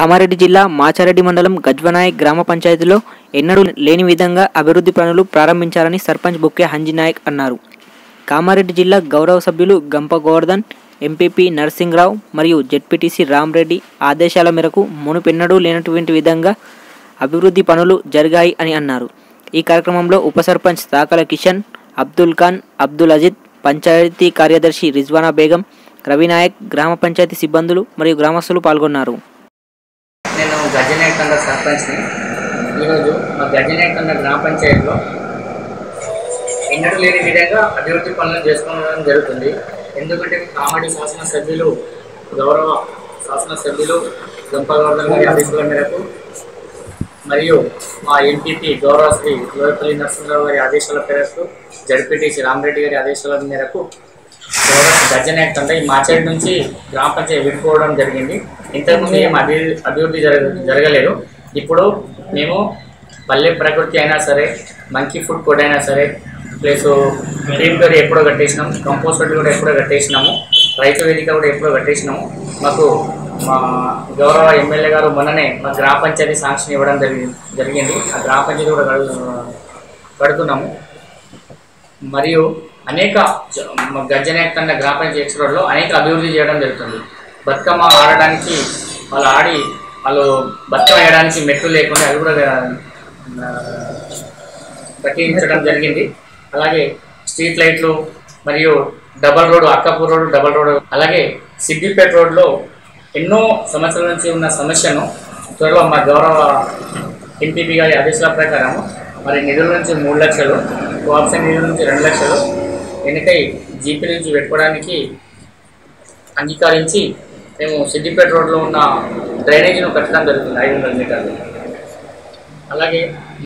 కామారెడ్డి జిల్లా మాచారెడ్డి మండలం గజ్వనాయక్ గ్రామ పంచాయతీలో ఎన్నడూ లేని విధంగా అభివృద్ధి పనులు ప్రారంభించారని సర్పంచ్ బుక్కే హంజినాయక్ అన్నారు కామారెడ్డి జిల్లా గౌరవ సభ్యులు గంప గోవర్ధన్ ఎంపీపీ నరసింహరావు మరియు జెడ్పీటీసీ రామ్రెడ్డి ఆదేశాల మేరకు మునుపెన్నడూ లేనటువంటి విధంగా అభివృద్ధి పనులు జరిగాయి అని అన్నారు ఈ కార్యక్రమంలో ఉప సర్పంచ్ తాకల కిషన్ అబ్దుల్ ఖాన్ అబ్దుల్ అజిద్ పంచాయతీ కార్యదర్శి రిజ్వానా బేగం రవినాయక్ గ్రామ పంచాయతీ సిబ్బందులు మరియు గ్రామస్తులు పాల్గొన్నారు నేను గజ్జనేట్ తండ సర్పంచ్ని ఈరోజు మా గజ్జనేట్ తండ గ్రామ పంచాయతీలో ఎన్నడూ లేని విధంగా అభివృద్ధి పనులు చేసుకోవడం జరుగుతుంది ఎందుకంటే కామెడీ శాసనసభ్యులు గౌరవ శాసనసభ్యులు గంపగౌడన్ గారి ఆదేశాల మేరకు మరియు మా ఎంపీపీ గౌరవ శ్రీ లోయపల్లి నరసింహరావు గారి ఆదేశాల మేరకు జడ్పీటీసీ రామరెడ్డి గారి ఆదేశాల మేరకు గౌరవ గజ్జనేట్ తండ ఈ మార్చెట్ నుంచి గ్రామ పంచాయతీ విడిపోవడం జరిగింది ఇంతకుముందు ఏం అభి అభివృద్ధి జరగ జరగలేదు ఇప్పుడు మేము పల్లె ప్రకృతి అయినా సరే మంకీ ఫుడ్ కోడ్ అయినా సరే ప్లస్ క్రీమ్ కర్రీ ఎప్పుడో కట్టేసినాం కంపోస్ట్ రోడ్డు కూడా ఎప్పుడో కట్టేసినాము రైతు వేదిక కూడా ఎప్పుడో కట్టేసినాము మాకు మా గౌరవ ఎమ్మెల్యే గారు మొన్ననే మా గ్రామ పంచాయతీ శాంక్షన్ ఇవ్వడం జరిగి జరిగింది ఆ గ్రామ పంచాయతీ కూడా కడు- కడుతున్నాము మరియు అనేక జ- మ- గజ్జనేట్ కన్నా గ్రామ పంచాయతీ రోడ్లో అనేక అభివృద్ధి చేయడం జరుగుతుంది బతుకమ్మ ఆడడానికి వాళ్ళు ఆడి వాళ్ళు బతుకమ్మ వేయడానికి మెట్లు లేకుండా అది కూడా ఆ, కట్టించడం జరిగింది అలాగే స్ట్రీట్ లైట్లు మరియు double road Akkapur road double road అలాగే సిద్దిపేట రోడ్లో ఎన్నో సంవత్సరాల నుంచి ఉన్న సమస్యను త్వరలో మా గౌరవ ఎంపీపీ గారి ఆదేశాల ప్రకారం మరి నిధుల నుంచి మూడు లక్షలు కోఆప్షన్ నిధుల నుంచి రెండు లక్షలు ఎన్నికై జీపీ నుంచి పెట్టుకోవడానికి అంగీకరించి మేము సిద్దిపేట రోడ్లో ఉన్న డ్రైనేజీను కట్టడం జరుగుతుంది ఐదు వందల మీటర్లు అలాగే